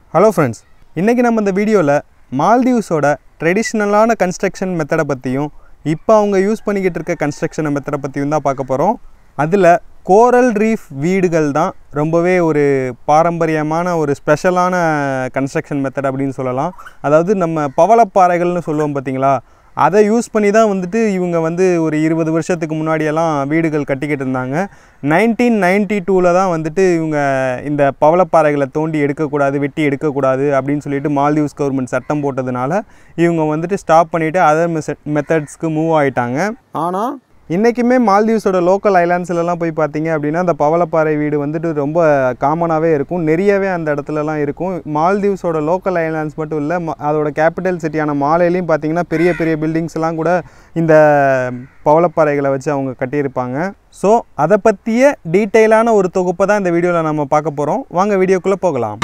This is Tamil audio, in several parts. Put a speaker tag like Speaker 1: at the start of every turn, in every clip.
Speaker 1: ஹலோ ஃப்ரெண்ட்ஸ் இன்றைக்கி நம்ம இந்த வீடியோவில் மால்தீவ்ஸோட ட்ரெடிஷ்னலான கன்ஸ்ட்ரக்ஷன் மெத்தடை பற்றியும் இப்போ அவங்க யூஸ் பண்ணிக்கிட்டு இருக்க கன்ஸ்ட்ரக்ஷன் மெத்தடை பற்றியும் தான் பார்க்க போகிறோம் அதில் கோரல் ரீஃப் வீடுகள் தான் ரொம்பவே ஒரு பாரம்பரியமான ஒரு ஸ்பெஷலான கன்ஸ்ட்ரக்ஷன் மெத்தட் அப்படின்னு சொல்லலாம் அதாவது நம்ம பவளப்பாறைகள்னு சொல்லுவோம் பார்த்தீங்களா அதை யூஸ் பண்ணி தான் வந்துட்டு இவங்க வந்து ஒரு இருபது வருஷத்துக்கு முன்னாடியெல்லாம் வீடுகள் கட்டிக்கிட்டு இருந்தாங்க நைன்டீன் நைன்டி டூவில் தான் வந்துட்டு இவங்க இந்த பவளப்பாறைகளை தோண்டி எடுக்கக்கூடாது வெட்டி எடுக்கக்கூடாது அப்படின்னு சொல்லிட்டு மால்தீவ்ஸ் கவர்மெண்ட் சட்டம் போட்டதுனால இவங்க வந்துட்டு ஸ்டாப் பண்ணிவிட்டு அதர் மெத்தட்ஸ்க்கு மூவ் ஆகிட்டாங்க ஆனால் இன்றைக்குமே மால்தீவ்ஸோட லோக்கல் ஐலாண்ட்ஸ்லலாம் போய் பார்த்தீங்க அப்படின்னா அந்த பவளப்பாறை வீடு வந்துட்டு ரொம்ப காமனாகவே இருக்கும் நிறையவே அந்த இடத்துலலாம் இருக்கும் மால்தீவ்ஸோட லோக்கல் ஐலாண்ட்ஸ் மட்டும் இல்லை ம- அதோட கேபிட்டல் சிட்டியான மாலையிலையும் பார்த்தீங்கன்னா பெரிய பெரிய பில்டிங்ஸ்லாம் கூட இந்த பவளப்பாறைகளை வச்சு அவங்க கட்டியிருப்பாங்க ஸோ அதை பற்றிய டீட்டெயிலான ஒரு தொகுப்பை தான் இந்த வீடியோவில் நம்ம பார்க்க போகிறோம் வாங்க வீடியோக்குள்ளே போகலாம்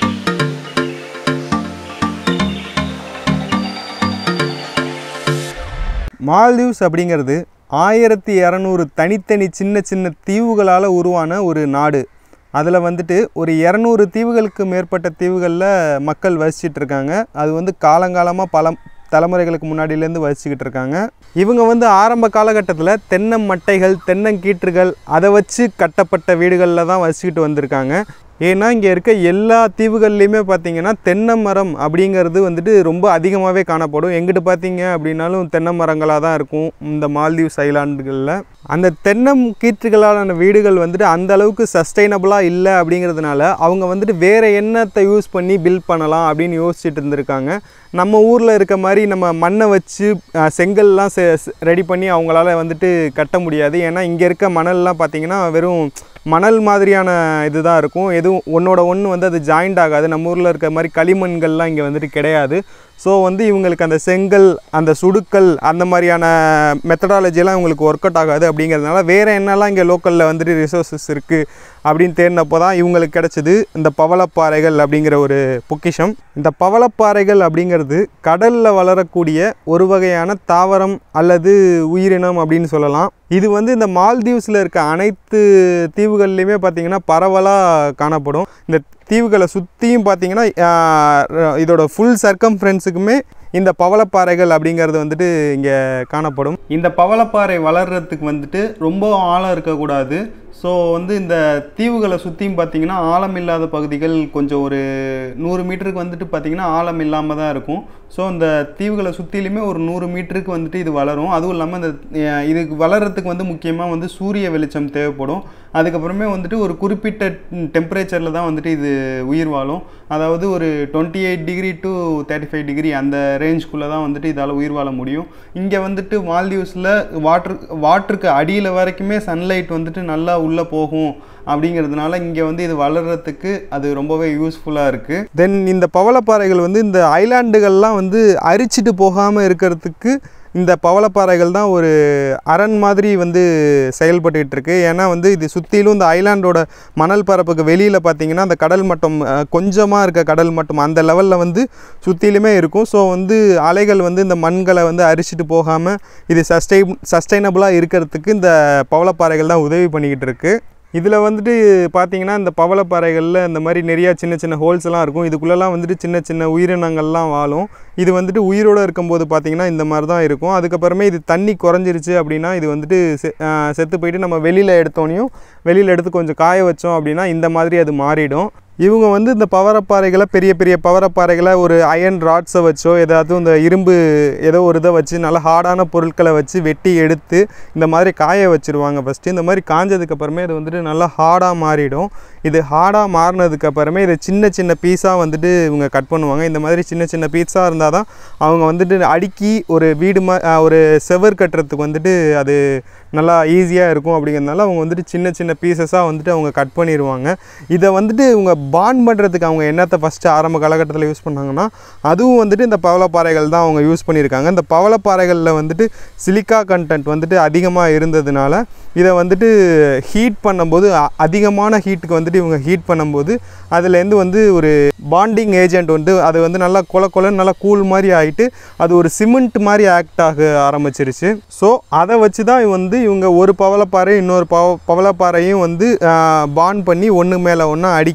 Speaker 1: மால்தீவ்ஸ் அப்படிங்கிறது ஆயிரத்தி இரநூறு தனித்தனி சின்ன சின்ன தீவுகளால் உருவான ஒரு நாடு அதில் வந்துட்டு ஒரு இரநூறு தீவுகளுக்கு மேற்பட்ட தீவுகளில் மக்கள் வசிச்சிட்டு இருக்காங்க அது வந்து காலங்காலமாக பல தலைமுறைகளுக்கு முன்னாடியிலேருந்து வசிச்சுக்கிட்டு இருக்காங்க இவங்க வந்து ஆரம்ப காலகட்டத்தில் தென்னை மட்டைகள் தென்னங்கீற்றுகள் அதை வச்சு கட்டப்பட்ட வீடுகளில் தான் வசிச்சுக்கிட்டு வந்திருக்காங்க ஏன்னா இங்கே இருக்க எல்லா தீவுகள்லையுமே பார்த்தீங்கன்னா தென்னை மரம் அப்படிங்கிறது வந்துட்டு ரொம்ப அதிகமாகவே காணப்படும் எங்கிட்டு பார்த்தீங்க அப்படின்னாலும் தென்னை மரங்களாக தான் இருக்கும் இந்த மால்தீவ்ஸ் ஐலாண்டுகளில் அந்த தென்னம் கீற்றுகளாலான வீடுகள் வந்துட்டு அந்த அளவுக்கு சஸ்டைனபிளாக இல்லை அப்படிங்கிறதுனால அவங்க வந்துட்டு வேறு எண்ணத்தை யூஸ் பண்ணி பில்ட் பண்ணலாம் அப்படின்னு யோசிச்சுட்டு இருந்திருக்காங்க நம்ம ஊரில் இருக்க மாதிரி நம்ம மண்ணை வச்சு அஹ், செங்கல்லாம் ரெடி பண்ணி அவங்களால வந்துட்டு கட்ட முடியாது ஏன்னா இங்கே இருக்க மணல்லாம் பார்த்தீங்கன்னா வெறும் மணல் மாதிரியான இதுதான் இருக்கும் எதுவும் ஒன்றோட ஒன்று வந்து அது ஜாயிண்ட் ஆகாது நம்ம ஊரில் இருக்க மாதிரி களிமண்கள்லாம் இங்கே வந்துட்டு கிடையாது ஸோ வந்து இவங்களுக்கு அந்த செங்கல் அந்த சுடுக்கல் அந்த மாதிரியான மெத்தடாலஜிலாம் இவங்களுக்கு ஒர்க் அவுட் ஆகாது அப்படிங்கிறதுனால வேறு என்னெல்லாம் இங்கே லோக்கலில் வந்துட்டு ரிசோர்ஸஸ் இருக்குது அப்படின்னு தேடினப்போ தான் இவங்களுக்கு கிடச்சிது இந்த பவளப்பாறைகள் அப்படிங்கிற ஒரு பொக்கிஷம் இந்த பவளப்பாறைகள் அப்படிங்கிறது கடலில் வளரக்கூடிய ஒரு வகையான தாவரம் அல்லது உயிரினம் அப்படின்னு சொல்லலாம் இது வந்து இந்த மால்தீவ்ஸில் இருக்க அனைத்து தீவுகள்லையுமே பார்த்திங்கன்னா பரவலாக காணப்படும் இந்த தீவுகளை சுற்றியும் பார்த்தீங்கன்னா ஆஹ், இதோட ஃபுல் சர்க்கம்ஃபரன்ஸுக்குமே இந்த பவளப்பாறைகள் அப்படிங்கிறது வந்துட்டு இங்கே காணப்படும் இந்த பவளப்பாறை வளர்கிறதுக்கு வந்துட்டு ரொம்ப ஆழம் இருக்கக்கூடாது ஸோ வந்து இந்த தீவுகளை சுற்றியும் பார்த்தீங்கன்னா ஆழம் இல்லாத பகுதிகள் கொஞ்சம் ஒரு நூறு மீட்டருக்கு வந்துட்டு பார்த்தீங்கன்னா ஆழம் இல்லாமல் தான் இருக்கும் ஸோ இந்த தீவுகளை சுற்றிலுமே ஒரு நூறு மீட்டருக்கு வந்துட்டு இது வளரும் அதுவும் இல்லாமல் இந்த அஹ், இதுக்கு வளர்கிறதுக்கு வந்து முக்கியமாக வந்து சூரிய வெளிச்சம் தேவைப்படும் அதுக்கப்புறமே வந்துட்டு ஒரு குறிப்பிட்ட டெம்பரேச்சரில் தான் வந்துட்டு இது உயிர் வாழும் அதாவது ஒரு twenty eight degree to thirty five degree அந்த ரேஞ்சுக்குள்ளே தான் வந்துட்டு இதால் உயிர் வாழ முடியும் இங்கே வந்துட்டு மால்தீவ்ஸில் வாட்ரு வாட்டருக்கு அடியில் வரைக்குமே சன்லைட் வந்துட்டு நல்லா உள்ளே போகும் அப்படிங்கிறதுனால இங்கே வந்து இது வளர்கிறதுக்கு அது ரொம்பவே யூஸ்ஃபுல்லாக இருக்குது தென் இந்த பவளப்பாறைகள் வந்து இந்த ஐலாண்டுகள்லாம் வந்து அரிச்சிட்டு போகாமல் இருக்கிறதுக்கு இந்த பவளப்பாறைகள் தான் ஒரு அரண் மாதிரி வந்து செயல்பட்டுக்கிட்டு இருக்கு ஏன்னா வந்து இது சுற்றிலும் இந்த ஐலாண்டோட மணல் பரப்புக்கு வெளியில் பார்த்தீங்கன்னா அந்த கடல் மட்டம் கொஞ்சமாக இருக்க கடல் மட்டம் அந்த லெவலில் வந்து சுற்றிலுமே இருக்கும் ஸோ வந்து அலைகள் வந்து இந்த மண்களை வந்து அரிச்சிட்டு போகாமல் இது சஸ்டை சஸ்டைனபிளாக இருக்கிறதுக்கு இந்த பவளப்பாறைகள் தான் உதவி பண்ணிக்கிட்டு இருக்கு இதில் வந்துட்டு பார்த்தீங்கன்னா இந்த பவளப்பாறைகளில் இந்த மாதிரி நிறையா சின்ன சின்ன ஹோல்ஸ் எல்லாம் இருக்கும் இதுக்குள்ளெல்லாம் வந்துட்டு சின்ன சின்ன உயிரினங்கள்லாம் வாழும் இது வந்துட்டு உயிரோடு இருக்கும்போது பார்த்தீங்கன்னா இந்த மாதிரி தான் இருக்கும் அதுக்கப்புறமே இது தண்ணி குறைஞ்சிருச்சு அப்படின்னா இது வந்துட்டு செ- ஆஹ் செத்து போயிட்டு நம்ம வெளியில் எடுத்தோனையும் வெளியில் எடுத்து கொஞ்சம் காய வச்சோம் அப்படின்னா இந்த மாதிரி அது மாறிடும் இவங்க வந்து இந்த பவரப்பாறைகளை பெரிய பெரிய பவரப்பாறைகளை ஒரு அயன் ராட்ஸை வச்சோ ஏதாவது இந்த இரும்பு ஏதோ ஒரு இதை வச்சு நல்ல ஹார்டான பொருட்களை வச்சு வெட்டி எடுத்து இந்த மாதிரி காய வச்சிருவாங்க ஃபஸ்ட்டு இந்த மாதிரி காஞ்சதுக்கு அப்புறமே இது வந்துட்டு நல்லா ஹார்டாக மாறிடும் இது ஹார்டாக மாறினதுக்கு அப்புறமே இதை சின்ன சின்ன பீஸாக வந்துட்டு இவங்க கட் பண்ணுவாங்க இந்த மாதிரி சின்ன சின்ன பீஸாக இருந்தால் தான் அவங்க வந்துட்டு அடுக்கி ஒரு வீடு மா ஆஹ் ஒரு செவர் கட்டுறதுக்கு வந்துட்டு அது நல்லா ஈஸியாக இருக்கும் அப்படிங்கிறதுனால அவங்க வந்துட்டு சின்ன சின்ன பீசஸாக வந்துட்டு அவங்க கட் பண்ணிடுவாங்க இதை வந்துட்டு இவங்க பாண்ட் பண்ணுறதுக்கு அவங்க என்னத்தை ஃபஸ்ட்டு ஆரம்ப காலகட்டத்தில் யூஸ் பண்ணாங்கன்னா அதுவும் வந்துட்டு இந்த பவளப்பாறைகள் தான் அவங்க யூஸ் பண்ணியிருக்காங்க இந்த பவளப்பாறைகளில் வந்துட்டு சிலிக்கா கண்டென்ட் வந்துட்டு அதிகமாக இருந்ததுனால இதை வந்துட்டு ஹீட் பண்ணும்போது அ- அதிகமான ஹீட்டுக்கு வந்துட்டு இவங்க ஹீட் பண்ணும்போது அதுலேருந்து வந்து ஒரு பாண்டிங் ஏஜென்ட் வந்து அது வந்து நல்லா கொல கொலன்னு நல்லா கூல் மாதிரி ஆகிட்டு அது ஒரு சிமெண்ட் மாதிரி ஆக்ட் ஆக ஆரம்பிச்சிருச்சு ஸோ அதை வச்சு தான் வந்து இவங்க ஒரு பவளப்பாறை இன்னொரு பவ பவளப்பாறையும் வந்து பாண்ட் பண்ணி ஒன்று மேலே ஒன்றா அடுக்கி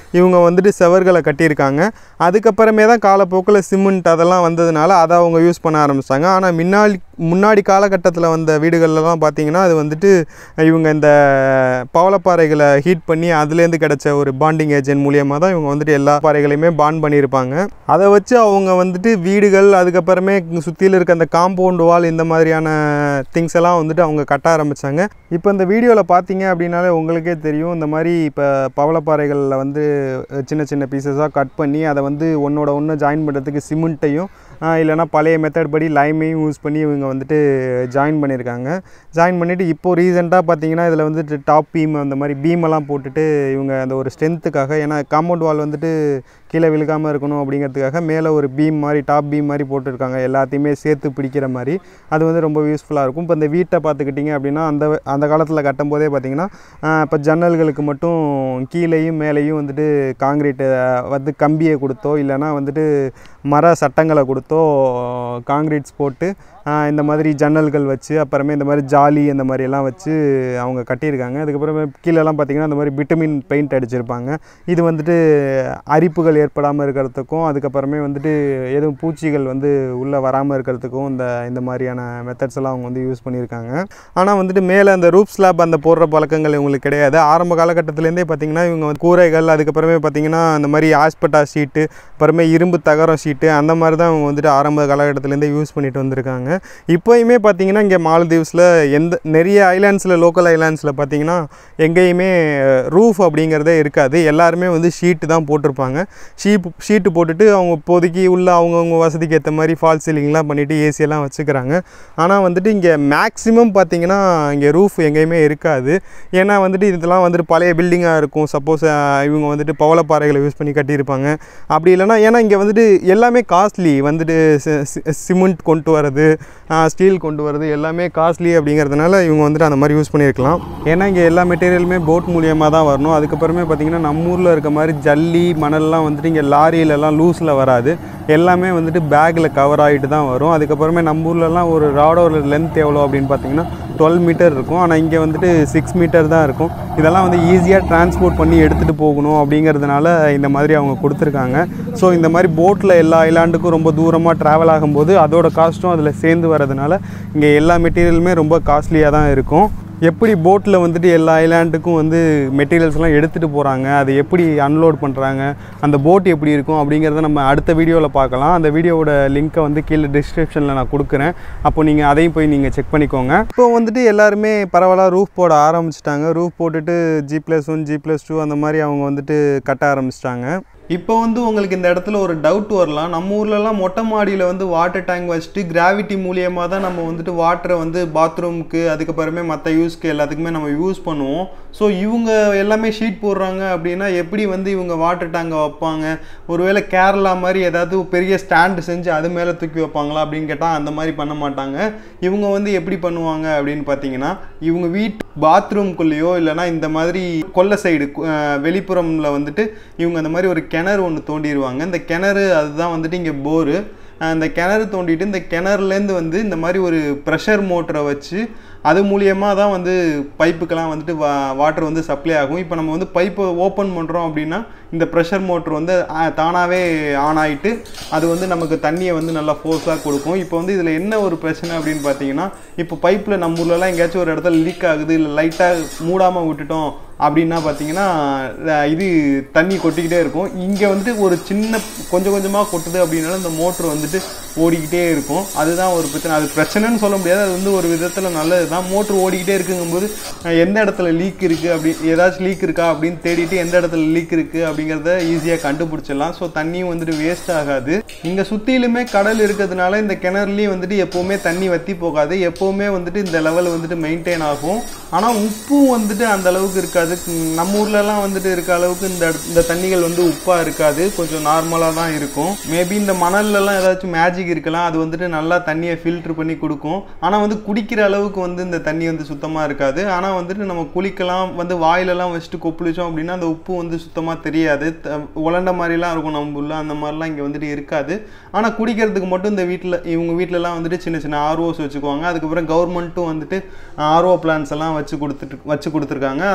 Speaker 1: இவங்க வந்துட்டு செவர்களை கட்டியிருக்காங்க அதுக்கப்புறமே தான் காலப்போக்கில் சிமெண்ட் அதெல்லாம் வந்ததுனால அதை அவங்க யூஸ் பண்ண ஆரம்பிச்சாங்க ஆனால் முன்னாடி முன்னாடி காலகட்டத்தில் வந்த வீடுகள்லாம் பார்த்தீங்கன்னா அது வந்துட்டு இவங்க இந்த பவளப்பாறைகளை ஹீட் பண்ணி அதுலேருந்து கிடைச்ச ஒரு பாண்டிங் ஏஜென்ட் மூலியமாக தான் இவங்க வந்துட்டு எல்லா பாறைகளையுமே பாண்ட் பண்ணியிருப்பாங்க அதை வச்சு அவங்க வந்துட்டு வீடுகள் அதுக்கப்புறமே சுற்றியில் இருக்க அந்த காம்பவுண்ட் வால் இந்த மாதிரியான திங்ஸ் எல்லாம் வந்துட்டு அவங்க கட்ட ஆரம்பித்தாங்க இப்போ இந்த வீடியோவில் பார்த்தீங்க அப்படின்னாலே உங்களுக்கே தெரியும் இந்த மாதிரி இப்போ பவளப்பாறைகளில் வந்து சின்ன சின்ன பீசஸாக கட் பண்ணி அதை வந்து ஒன்றோட ஒன்று ஜாயின் பண்ணுறதுக்கு சிமெண்ட்டையும் இல்லைனா பழைய மெத்தட் படி லைமையும் யூஸ் பண்ணி இவங்க வந்துட்டு ஜாயின் பண்ணியிருக்காங்க ஜாயின் பண்ணிவிட்டு இப்போது ரீசெண்டாக பார்த்தீங்கன்னா இதில் வந்துட்டு டாப் பீம் அந்த மாதிரி பீமெல்லாம் போட்டுட்டு இவங்க அந்த ஒரு ஸ்ட்ரென்த்துக்காக ஏன்னா காம்பவுண்ட் வால் வந்துட்டு கீழே விழுகாமல் இருக்கணும் அப்படிங்கிறதுக்காக மேலே ஒரு பீம் மாதிரி டாப் பீம் மாதிரி போட்டிருக்காங்க எல்லாத்தையுமே சேர்த்து பிடிக்கிற மாதிரி அது வந்து ரொம்ப யூஸ்ஃபுல்லாக இருக்கும் இப்போ இந்த வீட்டை பார்த்துக்கிட்டிங்க அப்படின்னா அந்த அந்த காலத்தில் கட்டும் போதே பார்த்தீங்கன்னா இப்போ ஜன்னல்களுக்கு மட்டும் கீழேயும் மேலேயும் வந்துட்டு காங்கிரீட்டு வந்து கம்பியை கொடுத்தோ இல்லைனா வந்துட்டு மர சட்டங்களை கொடுத்தோ காங்கிரீட்ஸ் போட்டு இந்த மாதிரி ஜன்னல்கள் வச்சு அப்புறமே இந்த மாதிரி ஜாலி அந்த மாதிரி எல்லாம் வச்சு அவங்க கட்டியிருக்காங்க அதுக்கப்புறமே கீழெல்லாம் பார்த்திங்கன்னா இந்த மாதிரி விட்டமின் பெயிண்ட் அடிச்சிருப்பாங்க இது வந்துட்டு அரிப்புகள் ஏற்படாமல் இருக்கிறதுக்கும் அதுக்கப்புறமே வந்துட்டு எதுவும் பூச்சிகள் வந்து உள்ளே வராமல் இருக்கிறதுக்கும் இந்த இந்த மாதிரியான மெத்தட்ஸ் எல்லாம் அவங்க வந்து யூஸ் பண்ணியிருக்காங்க ஆனால் வந்துட்டு மேலே அந்த ரூப் ஸ்லாப் அந்த போடுற பழக்கங்கள் இவங்களுக்கு கிடையாது ஆரம்ப காலகட்டத்திலேருந்தே பார்த்திங்கன்னா இவங்க வந்து கூரைகள் அதுக்கப்புறமே பார்த்திங்கன்னா அந்த மாதிரி ஆஸ்பட்டா ஷீட்டு அப்புறமே இரும்பு தகரம் ஷீட்டு அந்த மாதிரி தான் அவங்க வந்துட்டு ஆரம்ப காலகட்டத்திலேருந்தே யூஸ் பண்ணிட்டு வந்திருக்காங்க இப்போயுமே பார்த்தீங்கன்னா இங்கே மாலதீவ்ஸில் எந்த நிறைய ஐலாண்ட்ஸில் லோக்கல் ஐலாண்ட்ஸில் பார்த்தீங்கன்னா எங்கேயுமே ரூஃப் அப்படிங்கிறதே இருக்காது எல்லாருமே வந்து ஷீட்டு தான் போட்டிருப்பாங்க ஷீப் ஷீட்டு போட்டுட்டு அவங்க இப்போதைக்கு உள்ள அவங்கவுங்க வசதிக்கு ஏற்ற மாதிரி ஃபால் சீலிங்லாம் பண்ணிவிட்டு ஏசியெல்லாம் வச்சுக்கிறாங்க ஆனால் வந்துட்டு இங்கே மேக்ஸிமம் பார்த்தீங்கன்னா இங்கே ரூஃப் எங்கேயுமே இருக்காது ஏன்னா வந்துட்டு இதெல்லாம் வந்துட்டு பழைய பில்டிங்காக இருக்கும் சப்போஸ் இவங்க வந்துட்டு பவளப்பாறைகளை யூஸ் பண்ணி கட்டியிருப்பாங்க அப்படி இல்லைனா ஏன்னா இங்கே வந்துட்டு எல்லாமே காஸ்ட்லி வந்துட்டு சிமெண்ட் கொண்டு வரது ஸ்டீல் கொண்டு வரது எல்லாமே காஸ்ட்லி அப்படிங்கிறதுனால இவங்க வந்துட்டு அந்த மாதிரி யூஸ் பண்ணியிருக்கலாம் ஏன்னா இங்கே எல்லா மெட்டீரியலுமே போட் மூலியமாக தான் வரணும் அதுக்கப்புறமே பார்த்திங்கன்னா நம்ம ஊரில் இருக்க மாதிரி ஜல்லி மணல்லாம் வந்துட்டு இங்கே லாரியிலலாம் லூஸில் வராது எல்லாமே வந்துட்டு பேக்கில் கவர் ஆகிட்டு தான் வரும் அதுக்கப்புறமே நம்ம ஊர்லலாம் ஒரு ராடோட லென்த் எவ்வளோ அப்படின்னு பார்த்தீங்கன்னா டுவெல் மீட்டர் இருக்கும் ஆனால் இங்கே வந்துட்டு சிக்ஸ் மீட்டர் தான் இருக்கும் இதெல்லாம் வந்து ஈஸியாக டிரான்ஸ்போர்ட் பண்ணி எடுத்துகிட்டு போகணும் அப்படிங்கிறதுனால இந்த மாதிரி அவங்க கொடுத்துருக்காங்க ஸோ இந்த மாதிரி போட்டில் எல்லா ஐலாண்டுக்கும் ரொம்ப தூரமாக ட்ராவல் ஆகும்போது அதோட காஸ்ட்டும் அதில் சேர்ந்து வரதுனால இங்கே எல்லா மெட்டீரியலுமே ரொம்ப காஸ்ட்லியாக தான் இருக்கும் எப்படி போட்டில் வந்துட்டு எல்லா ஐலாண்டுக்கும் வந்து மெட்டீரியல்ஸ்லாம் எடுத்துகிட்டு போகிறாங்க அதை எப்படி அன்லோட் பண்ணுறாங்க அந்த போட் எப்படி இருக்கும் அப்படிங்கிறத நம்ம அடுத்த வீடியோவில் பார்க்கலாம் அந்த வீடியோவோட லிங்க்கை வந்து கீழே டிஸ்கிரிப்ஷனில் நான் கொடுக்குறேன் அப்போ நீங்கள் அதையும் போய் நீங்கள் செக் பண்ணிக்கோங்க இப்போ வந்துட்டு எல்லாருமே பரவாயில்ல ரூஃப் போட ஆரம்பிச்சிட்டாங்க ரூஃப் போட்டுட்டு G plus one G plus two அந்த மாதிரி அவங்க வந்துட்டு கட்ட ஆரம்பிச்சிட்டாங்க இப்போ வந்து உங்களுக்கு இந்த இடத்துல ஒரு டவுட் வரலாம் நம்ம ஊர்லலாம் மொட்டை மாடியில் வந்து வாட்டர் டேங்க் வச்சுட்டு கிராவிட்டி மூலியமாக தான் நம்ம வந்துட்டு வாட்டரை வந்து பாத்ரூமுக்கு அதுக்கப்புறமே மற்ற யூஸ்க்கு எல்லாத்துக்குமே நம்ம யூஸ் பண்ணுவோம் ஸோ இவங்க எல்லாமே ஷீட் போடுறாங்க அப்படின்னா எப்படி வந்து இவங்க வாட்டர் டேங்கை வைப்பாங்க ஒருவேளை கேரளா மாதிரி ஏதாவது பெரிய ஸ்டாண்டு செஞ்சு அது மேலே தூக்கி வைப்பாங்களா அப்படின்னு கேட்டால் அந்த மாதிரி பண்ண மாட்டாங்க இவங்க வந்து எப்படி பண்ணுவாங்க அப்படின்னு பார்த்தீங்கன்னா இவங்க வீட் பாத்ரூம்குள்ளேயோ இல்லைனா இந்த மாதிரி கொல்லை சைடு வெளிப்புறமில் வந்துட்டு இவங்க அந்த மாதிரி ஒரு கிணறு ஒன்று தோண்டிடுவாங்க இந்த கிணறு அதுதான் வந்துட்டு இங்கே போரு அந்த கிணறு தோண்டிட்டு இந்த கிணறுலேருந்து வந்து இந்த மாதிரி ஒரு ப்ரெஷர் மோட்டரை வச்சு அது மூலியமாக தான் வந்து பைப்புக்கெல்லாம் வந்துட்டு வா வாட்டர் வந்து சப்ளை ஆகும் இப்போ நம்ம வந்து பைப்பை ஓப்பன் பண்ணுறோம் அப்படின்னா இந்த ப்ரெஷர் மோட்ரு வந்து தானாகவே ஆன் ஆகிட்டு அது வந்து நமக்கு தண்ணியை வந்து நல்லா ஃபோர்ஸாக கொடுக்கும் இப்போ வந்து இதில் என்ன ஒரு பிரச்சனை அப்படின்னு பார்த்தீங்கன்னா இப்போ பைப்பில் நம்ம ஊர்லலாம் எங்கேயாச்சும் ஒரு இடத்துல லீக் ஆகுது இல்லை லைட்டாக மூடாமல் விட்டுட்டோம் அப்படின்னா பார்த்தீங்கன்னா இது தண்ணி கொட்டிக்கிட்டே இருக்கும் இங்கே வந்துட்டு ஒரு சின்ன கொஞ்சம் கொஞ்சமாக கொட்டுது அப்படின்னாலும் இந்த மோட்ரு வந்துட்டு ஓடிக்கிட்டே இருக்கும் அதுதான் ஒரு பிரச்சனை அது பிரச்சனைன்னு சொல்ல முடியாது அது வந்து ஒரு விதத்தில் நல்லது தான் மோட்ரு ஓடிக்கிட்டே இருக்குங்கும்போது எந்த இடத்துல லீக் இருக்குது அப்படி ஏதாச்சும் லீக் இருக்கா அப்படின்னு தேடிட்டு எந்த இடத்துல லீக் இருக்குது அப்படிங்கிறத ஈஸியாக கண்டுபிடிச்சிடலாம் ஸோ தண்ணியும் வந்துட்டு வேஸ்ட் ஆகாது இங்கே சுற்றிலுமே கடல் இருக்கிறதுனால இந்த கிணறுலையும் வந்துட்டு எப்போவுமே தண்ணி வற்றி போகாது எப்போவுமே வந்துட்டு இந்த லெவல் வந்துட்டு மெயின்டைன் ஆகும் ஆனால் உப்பும் வந்துட்டு அந்த அளவுக்கு இருக்காது நம்ம ஊர்லலாம் வந்துட்டு இருக்க அளவுக்கு இந்த இந்த தண்ணிகள் வந்து உப்பாக இருக்காது கொஞ்சம் நார்மலாக தான் இருக்கும் மேபி இந்த மணல்லலாம் ஏதாச்சும் மேஜிக் இருக்கலாம் அது வந்துட்டு நல்லா தண்ணியை ஃபில்ட்ரு பண்ணி கொடுக்கும் ஆனால் வந்து குடிக்கிற அளவுக்கு வந்து இந்த தண்ணி வந்து சுத்தமாக இருக்காது ஆனால் வந்துட்டு நம்ம குளிக்கலாம் வந்து வாயிலெல்லாம் வச்சுட்டு கொப்பளிச்சோம் அப்படின்னா அந்த உப்பு வந்து சுத்தமாக தெரியாது உலண்ட மாதிரிலாம் இருக்கும் நம்ம உள்ள அந்த மாதிரிலாம் இங்கே வந்துட்டு இருக்காது ஆனால் குடிக்கிறதுக்கு மட்டும் இந்த வீட்டில் இவங்க வீட்டிலலாம் வந்துட்டு சின்ன சின்ன ஆர்ஓஸ் வச்சுக்குவாங்க அதுக்கப்புறம் கவர்மெண்ட்டும் வந்துட்டு ஆர்ஓ பிளான்ஸ் எல்லாம் வச்சு கொடுத்துட்டு வச்சு கொடுத்துருக்காங்க அந்த அதுலேருந்து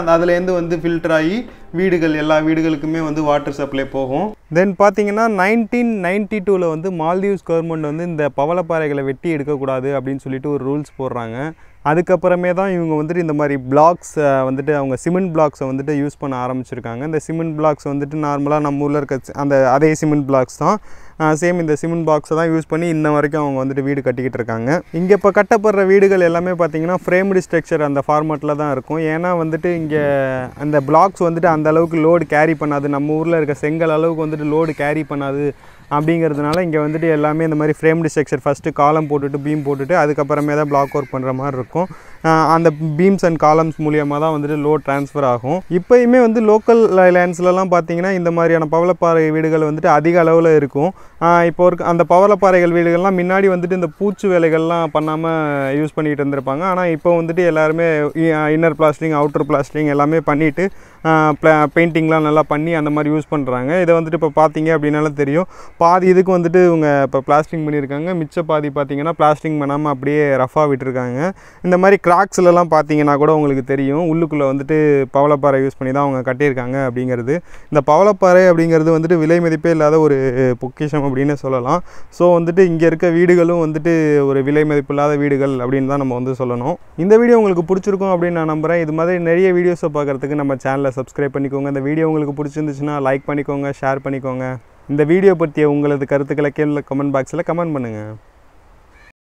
Speaker 1: அங்கேருந்து வந்து ஃபில்டர் ஆகி வீடுகள் எல்லா வீடுகளுக்குமே வந்து வாட்டர் சப்ளை போகும் தென் பார்த்தீங்கன்னா நைன்டீன் நைன்டி டூவில் வந்து மால்தீவ்ஸ் கவர்மெண்ட் வந்து இந்த பவளப்பாறைகளை வெட்டி எடுக்கக்கூடாது அப்படின்னு சொல்லிட்டு ஒரு ரூல்ஸ் போடுறாங்க அதுக்கப்புறமே தான் இவங்க வந்துட்டு இந்த மாதிரி பிளாக்ஸ் வந்துட்டு அவங்க சிமெண்ட் பிளாக்ஸை வந்துட்டு யூஸ் பண்ண ஆரம்பிச்சிருக்காங்க இந்த சிமெண்ட் பிளாக்ஸ் வந்துட்டு நார்மலாக நம்ம ஊரில் இருக்க சி- அந்த அதே சிமெண்ட் பிளாக்ஸ் தான் சேம் இந்த சிமெண்ட் பாக்ஸை தான் யூஸ் பண்ணி இன்ன வரைக்கும் அவங்க வந்துட்டு வீடு கட்டிக்கிட்டு இருக்காங்க இங்கே இப்போ கட்டப்படுற வீடுகள் எல்லாமே பார்த்தீங்கன்னா ஃப்ரேம்டு ஸ்ட்ரக்சர் அந்த ஃபார்மேட்டில் தான் இருக்கும் ஏன்னா வந்துட்டு இங்கே அந்த பிளாக்ஸ் வந்துட்டு அந்த அளவுக்கு லோடு கேரி பண்ணாது நம்ம ஊரில் இருக்க செங்கல் அளவுக்கு வந்துட்டு லோடு கேரி பண்ணாது அப்படிங்கிறதுனால இங்கே வந்துட்டு எல்லாமே இந்த மாதிரி ஃப்ரேம்டு ஸ்ட்ரக்சர் ஃபஸ்ட்டு காலம் போட்டுட்டு பீம் போட்டுட்டு அதுக்கப்புறமே தான் பிளாக் ஒர்க் பண்ணுற மாதிரி இருக்கும் ஆஹ் அந்த பீம்ஸ் அண்ட் காலம்ஸ் மூலியமாக தான் வந்துட்டு லோட் ட்ரான்ஸ்ஃபர் ஆகும் இப்போயுமே வந்து லோக்கல் லேண்ட்ஸ்லலாம் பார்த்தீங்கன்னா இந்த மாதிரியான பவளப்பாறை வீடுகள் வந்துட்டு அதிக அளவில் இருக்கும் ஆஹ் இப்போ இருக்க அந்த பவளப்பாறைகள் வீடுகள்லாம் முன்னாடி வந்துட்டு இந்த பூச்சு வேலைகள்லாம் பண்ணாமல் யூஸ் பண்ணிட்டு இருந்திருப்பாங்க ஆனால் இப்போ வந்துட்டு எல்லாருமே இன்னர் பிளாஸ்டிங் அவுட்டர் பிளாஸ்டிங் எல்லாமே பண்ணிவிட்டு பெயிண்டிங்லாம் நல்லா பண்ணி அந்த மாதிரி யூஸ் பண்ணுறாங்க இதை வந்துட்டு இப்போ பார்த்தீங்க அப்படின்னாலும் தெரியும் பாதி இதுக்கு வந்துட்டு இவங்க இப்போ பிளாஸ்டிங் பண்ணியிருக்காங்க மிச்ச பாதி பார்த்தீங்கன்னா பிளாஸ்டிங் பண்ணாமல் அப்படியே ரஃபாக விட்டுருக்காங்க இந்த மாதிரி கிராக்ஸ்லலாம் பார்த்தீங்கன்னா கூட உங்களுக்கு தெரியும் உள்ளுக்குள்ளே வந்துட்டு பவளப்பாறை யூஸ் பண்ணி தான் அவங்க கட்டியிருக்காங்க அப்படிங்கிறது இந்த பவளப்பாறை அப்படிங்கிறது வந்துட்டு விலை மதிப்பே இல்லாத ஒரு பொக்கிஷம் அப்படின்னு சொல்லலாம் ஸோ வந்துட்டு இங்கே இருக்க வீடுகளும் வந்துட்டு ஒரு விலை மதிப்பில்லாத வீடுகள் அப்படின்னு தான் நம்ம வந்து சொல்லணும் இந்த வீடியோ உங்களுக்கு பிடிச்சிருக்கும் அப்படின்னு நான் நம்புகிறேன் இது மாதிரி நிறைய வீடியோஸை பார்க்குறதுக்கு நம்ம சேனலை சப்ஸ்கிரைப் பண்ணிக்கோங்க இந்த வீடியோ உங்களுக்கு பிடிச்சிருந்துச்சுன்னா லைக் பண்ணிக்கோங்க ஷேர் பண்ணிக்கோங்க இந்த வீடியோ பற்றிய உங்களது கருத்துக்களை கீழே கமெண்ட் பாக்ஸில் கமெண்ட் பண்ணுங்கள்